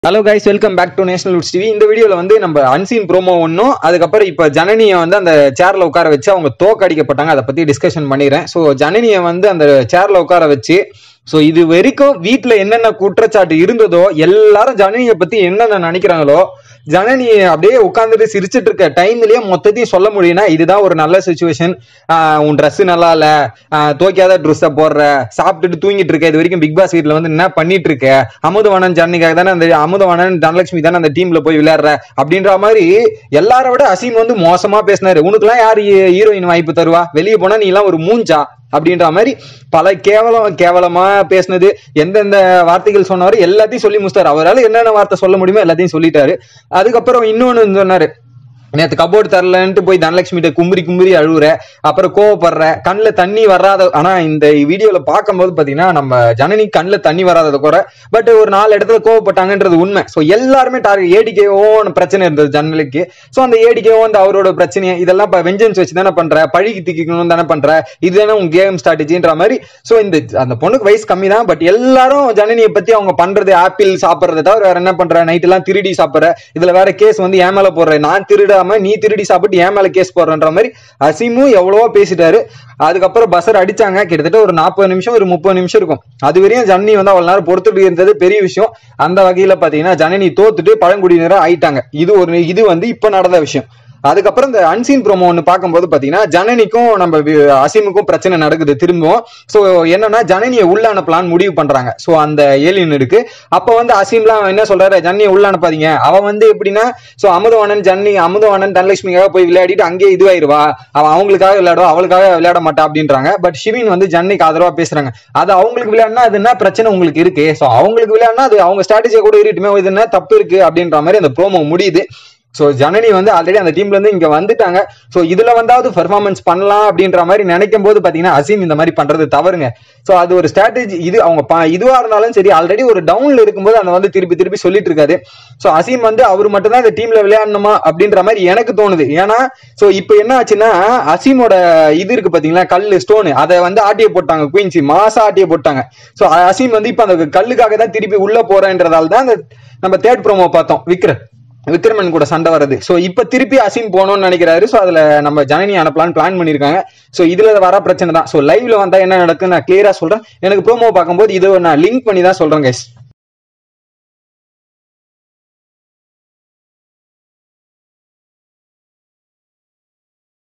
hello guys welcome back to national woods TV இந்த வீடியோல வந்து நம்ம அன்சீன் ப்ரோமோ ஒன்றும் அதுக்கப்புறம் இப்போ ஜனனியை வந்து அந்த சேர்ல உட்கார வச்சு அவங்க தோக்கடிக்கப்பட்டாங்க அதை பத்தி டிஸ்கஷன் பண்ணிடுறேன் ஸோ ஜனனியை வந்து அந்த சேர்ல உட்கார வச்சு ஸோ இது வரைக்கும் வீட்டில் என்னென்ன குற்றச்சாட்டு இருந்ததோ எல்லாரும் ஜனனியை பத்தி என்னென்ன நினைக்கிறாங்களோ ஜனனி அப்படியே உட்காந்துட்டு சிரிச்சிட்டு இருக்க டைம்லயே மொத்தத்தையும் சொல்ல முடியும்னா இதுதான் ஒரு நல்ல சுச்சுவேஷன் உன் Dress நல்லா இல்ல ஆஹ் தோக்காத ட்ரெஸ்ஸை போடுற சாப்பிட்டுட்டு தூங்கிட்டு இருக்க இது வரைக்கும் பிக் பாஸ் வீட்ல வந்து என்ன பண்ணிட்டு இருக்க அமுதவாணன் ஜனனிக்காக தானே அந்த அமுதவாணன் தனலட்சுமி தானே அந்த டீம்ல போய் விளையாடுற அப்படின்ற மாதிரி எல்லார விட அசீம் வந்து மோசமா பேசினாரு உனக்குலாம் யாரு ஹீரோயின் வாய்ப்பு தருவா வெளியே போனா நீ எல்லாம் ஒரு மூஞ்சா அப்படின்ற மாதிரி பல கேவலம் கேவலமா பேசினது எந்தெந்த வார்த்தைகள் சொன்னாரு எல்லாத்தையும் சொல்லி முடிச்சிட்டாரு அவரால் என்னென்ன வார்த்தை சொல்ல முடியுமோ எல்லாத்தையும் சொல்லிட்டாரு அதுக்கப்புறம் இன்னொன்னு சொன்னாரு நேத்து கபோர்டு தரலன்ட்டு போய் தனலட்சுமிகிட்ட கும்புரி கும்புரி அழுவுற அப்புறம் கோவப்படுற கண்ணில் தண்ணி வராத ஆனா இந்த வீடியோல பார்க்கும்போது பாத்தீங்கன்னா நம்ம ஜனனி கண்ணில் தண்ணி வராதது குறை பட் ஒரு நாலு இடத்துல கோவப்பட்டாங்கன்றது உண்மை ஸோ எல்லாருமே டார்கெட் ஏடிக்கேவோன்னு பிரச்சனை இருந்தது ஜன்னலுக்கு ஸோ அந்த ஏடிக்கேவோ அந்த அவரோட பிரச்சனை இதெல்லாம் இப்போ வெஞ்சன்ஸ் வச்சு தானே பண்ற பழிக்கு திக்கணும் தானே பண்ற இதுதானே உங்க கேம் ஸ்ட்ராட்டஜின்ற மாதிரி ஸோ இந்த அந்த பொண்ணுக்கு வயசு கம்மி தான் பட் எல்லாரும் ஜனனியை பத்தி அவங்க பண்றது ஆப்பிள் சாப்பிட்றத தவிர வேற என்ன பண்ற நைட் எல்லாம் திருடி சாப்பிட்ற இதுல வேற கேஸ் வந்து ஏன் மேல போடுற நான் திருடாம நீ திருடி சாப்பிட்டு ஏன் மேல கேஸ் போடுறன்ற மாதிரி அசீமும் எவ்வளவோ பேசிட்டாரு அதுக்கப்புறம் பஸ்ஸர் அடிச்சாங்க கிட்டத்தட்ட ஒரு நாற்பது நிமிஷம் ஒரு முப்பது நிமிஷம் இருக்கும் அது வரையும் ஜனனி வந்து அவ்வளவு நேரம் பொறுத்துட்டு இருந்தது பெரிய விஷயம் அந்த வகையில பாத்தீங்கன்னா ஜனனி தோத்துட்டு பழங்குடியினரா ஆயிட்டாங்க இது ஒரு இது வந்து இப்ப நடந்த விஷயம் அதுக்கப்புறம் இந்த அன்சீன் ப்ரோமோ ஒன்று பார்க்கும்போது பார்த்தீங்கன்னா ஜனனிக்கும் நம்ம வி- அசீமுக்கும் பிரச்சனை நடக்குது திரும்பவும் ஸோ என்னன்னா ஜனனியை உள்ள அனுப்பலான்னு முடிவு பண்றாங்க ஸோ அந்த ஏலியன் இருக்கு அப்போ வந்து அசீம்லாம் என்ன சொல்றாரு ஜனனியை உள்ள அனுப்பாதீங்க அவன் வந்து எப்படின்னா ஸோ அமுதவாணன் ஜன்னி அமுதவாணன் தனலட்சுமிக்காக போய் விளையாடிட்டு அங்கேயே இதுவாயிருவா அவன் அவங்களுக்காக விளையாடுவா அவளுக்காக விளையாட மாட்டா அப்படின்றாங்க பட் ஷிவின் வந்து ஜன்னிக்கு ஆதரவா பேசுறாங்க அது அவங்களுக்கு விளையாடினா அது என்ன பிரச்சனை உங்களுக்கு இருக்கு ஸோ அவங்களுக்கு விளையாடினா அது அவங்க ஸ்ட்ராட்டஜியை கூட இருக்கட்டுமே இது என்ன தப்பு இருக்கு அப்படின்ற மாதிரி அந்த ப்ரோமோ முடியுது ஸோ ஜனனி வந்து ஆல்ரெடி அந்த டீம்ல இருந்து இங்க வந்துட்டாங்க ஸோ இதுல வந்தாவது பெர்ஃபார்மன்ஸ் பண்ணலாம் அப்படின்ற மாதிரி நினைக்கும் போது பாத்தீங்கன்னா அசீம் இந்த மாதிரி பண்றது தவறுங்க ஸோ அது ஒரு ஸ்ட்ராட்டஜி இது அவங்க ப- இதுவா இருந்தாலும் சரி ஆல்ரெடி ஒரு டவுன்ல இருக்கும்போது அந்த வந்து திருப்பி திருப்பி சொல்லிட்டு இருக்காரு ஸோ அசீம் வந்து அவர் மட்டும் தான் இந்த டீம்ல விளையாடணுமா அப்படின்ற மாதிரி எனக்கு தோணுது ஏன்னா ஸோ இப்போ என்ன ஆச்சுன்னா அசீமோட இது இருக்கு பாத்தீங்களா கல்லு ஸ்டோனு அதை வந்து ஆட்டிய போட்டாங்க குயின்சி மாசா ஆட்டிய போட்டாங்க ஸோ அசீம் வந்து இப்போ அந்த கல்லுக்காக தான் திருப்பி உள்ள போறேன்றதால தான் அந்த நம்ம தேர்ட் ப்ரோமோ பார்த்தோம் விக்ரம் விக்ரமன் கூட சண்டை வருது ஸோ இப்போ திருப்பி அசீம் போகணும்னு நினைக்கிறாரு ஸோ அதில் நம்ம ஜனனி அனுப்பலான்னு பிளான் பண்ணியிருக்காங்க ஸோ இதில் வர பிரச்சனை தான் ஸோ லைவ்ல வந்தால் என்ன நடக்குன்னு நான் கிளியராக சொல்கிறேன் எனக்கு ப்ரோமோ பார்க்கும்போது இதை நான் லிங்க் பண்ணி தான் சொல்கிறேன் கைஸ்